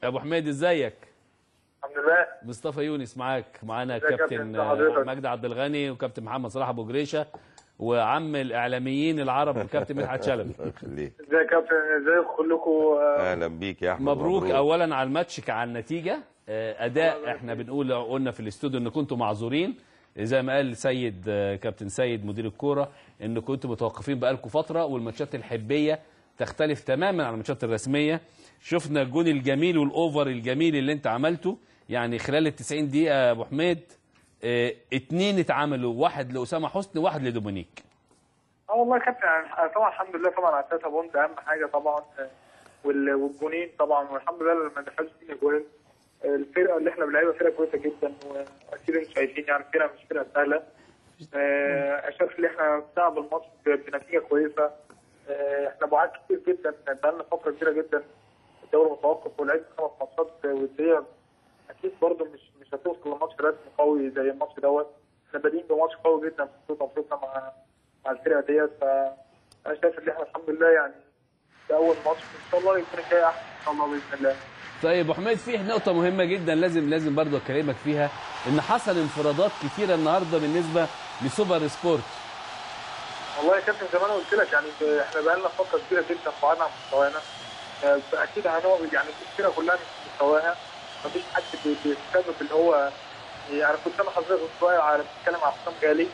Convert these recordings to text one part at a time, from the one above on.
ابو حميد ازيك الحمد لله مصطفى يونس معاك معانا ازيك يا كابتن كابتن حضرتك؟ مجدي عبد الغني وكابتن محمد صلاح ابو جريشه وعم الاعلاميين العرب كابتن مدحت شلبي خليك ازيك يا كابتن ازيك كلكم آه، اهلا بيك يا احمد مبروك اولا على الماتش على النتيجه آه، اداء احنا بنقول قلنا في الاستوديو ان كنتم معذورين زي ما قال سيد آه، كابتن سيد مدير الكوره ان كنتم متوقفين بقالكم فتره والماتشات الحبيه تختلف تماما عن الماتشات الرسميه شفنا الجون الجميل والاوفر الجميل اللي انت عملته يعني خلال ال 90 دقيقه يا ابو حميد آه، اتنين اتعملوا واحد لاسامه حسني وواحد لدومينيك اه والله يا كابتن يعني طبعا الحمد لله طبعا على التلاته بونت اهم حاجه طبعا آه، وال- والجونين طبعا والحمد لله ما دخلش فينا جوان آه، الفرقه اللي احنا بنلعبها فرقه كويسه جدا واكيد انتم شايفين يعني فرقه مش فرقه سهله آه، شايف ان احنا بنلعب الماتش ب- بنتيجه كويسه آه، احنا بعاد كتير جدا بقالنا فتره كبيره جدا الدوري متوقف ولعبنا خمس ماتشات وديه اكيد برضه مش مش هتوصل لماتش رسمي قوي زي الماتش دوت احنا بادئين بماتش قوي جدا في بطوله افريقيا مع مع الفرقه ديت فانا شايف ان احنا الحمد لله يعني ده اول ماتش ان شاء الله يكون الجاي احسن ان شاء الله باذن الله طيب ابو حميد في نقطة مهمة جدا لازم لازم برضه اكلمك فيها ان حصل انفرادات كتيرة النهارده بالنسبة لسوبر سبورت والله يا كابتن زي ما انا قلت لك يعني ب- احنا بقى لنا فتره كبيره جدا بعدنا عن مستوانا آه، اكيد هنقعد يعني الفرقه كلها مش في مستواها مفيش حد بي- بيتسبب اللي هو يعني كنت انا حضرتك شويه على بتتكلم على حسام غالي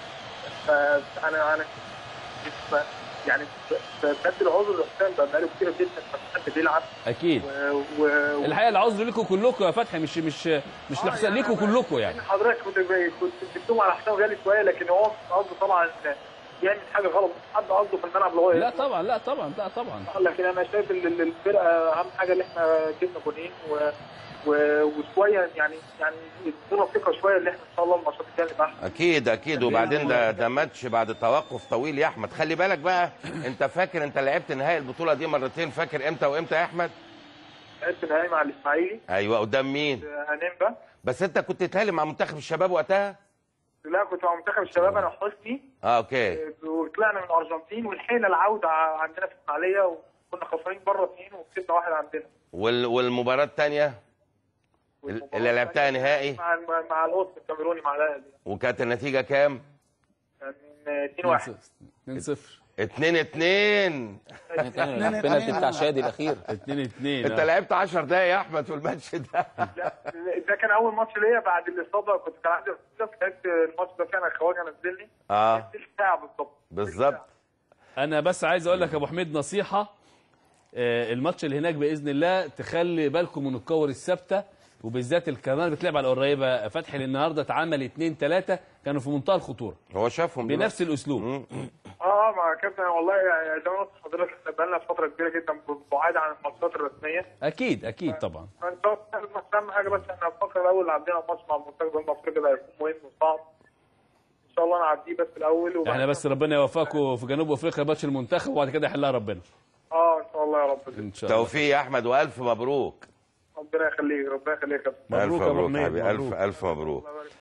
فانا انا ف- يعني ب- بدي العذر لحسام بقى بقاله كتير جدا مفيش حد بيلعب اكيد و... و... الحقيقة العذر لكم كلكم يا فتحي مش مش مش آه، لحسام يعني ليكم أنا- كلكم يعني حضرتك كنت كنت بتلوم على حسام غالي شويه لكن هو قصده طبعا يعمل حاجه غلط مش حد قصده في الملعب اللي هو لا طبعا لا طبعا لا طبعا لكن انا شايف ان ال- الفرقه اهم حاجه اللي احنا جبنا جونين و... و... وشويه يعني يعني ادونا ثقه شويه اللي احنا ان شاء الله الماتشات الجايه نبقى احسن اكيد اكيد وبعدين ده ده ماتش بعد توقف طويل يا احمد خلي بالك بقى انت فاكر انت لعبت نهائي البطوله دي مرتين فاكر امتى وامتى يا احمد لعبت نهائي مع الاسماعيلي ايوه قدام مين انيمبا بس انت كنت تهالي مع منتخب الشباب وقتها لا كنت مع منتخب الشباب انا وحسني اه اوكي وطلعنا من الارجنتين والحين العوده ع- عندنا في الاسماعيليه وكنا خسرانين بره اثنين وكسبنا واحد عندنا وال والمباراه الثانيه اللي لعبتها نهائي مع مع القطن الكاميروني مع الاهلي وكانت النتيجه كام كان 2 1 2 0 2 2 البنالتي بتاع شادي الاخير 2 2 انت لعبت 10 دقايق يا احمد في الماتش ده لا ده كان اول ماتش ليا بعد الاصابه كنت كان عندي اصابه لعبت الماتش ده كان الخواجه نزلني اه تلت ساعه بالظبط بالظبط انا بس عايز اقول لك يا ابو حميد نصيحة آه، الماتش اللي هناك باذن الله تخلي بالكم من الكور الثابته وبالذات الكمان بتلعب على القريبه فتحي اللي النهارده اتعمل اثنين ثلاثه كانوا في منتهى الخطوره هو شافهم دلوقتي. بنفس الاسلوب مم. اه مع كابتن والله يعني زي ما قلت لحضرتك احنا بقالنا فتره كبيره جدا بعاد عن الماتشات الرسميه اكيد اكيد طبعا فان شاء الله الماتش اهم حاجه بس احنا الفتره الاول اللي عندنا ماتش مع منتخب جنوب افريقيا ده هيكون مهم وصعب ان شاء الله نعديه بس الاول وبعد احنا بس ربنا يوفقكم في جنوب افريقيا ماتش المنتخب وبعد كده يحلها ربنا اه ان شاء الله يا رب ان شاء الله توفيق يا احمد والف مبروك ربنا يخليك ربنا يخليك يا كابتن مبروك الف يا أبو مبروك حميد، حبيبي الف مبروك. الف مبروك الله يبارك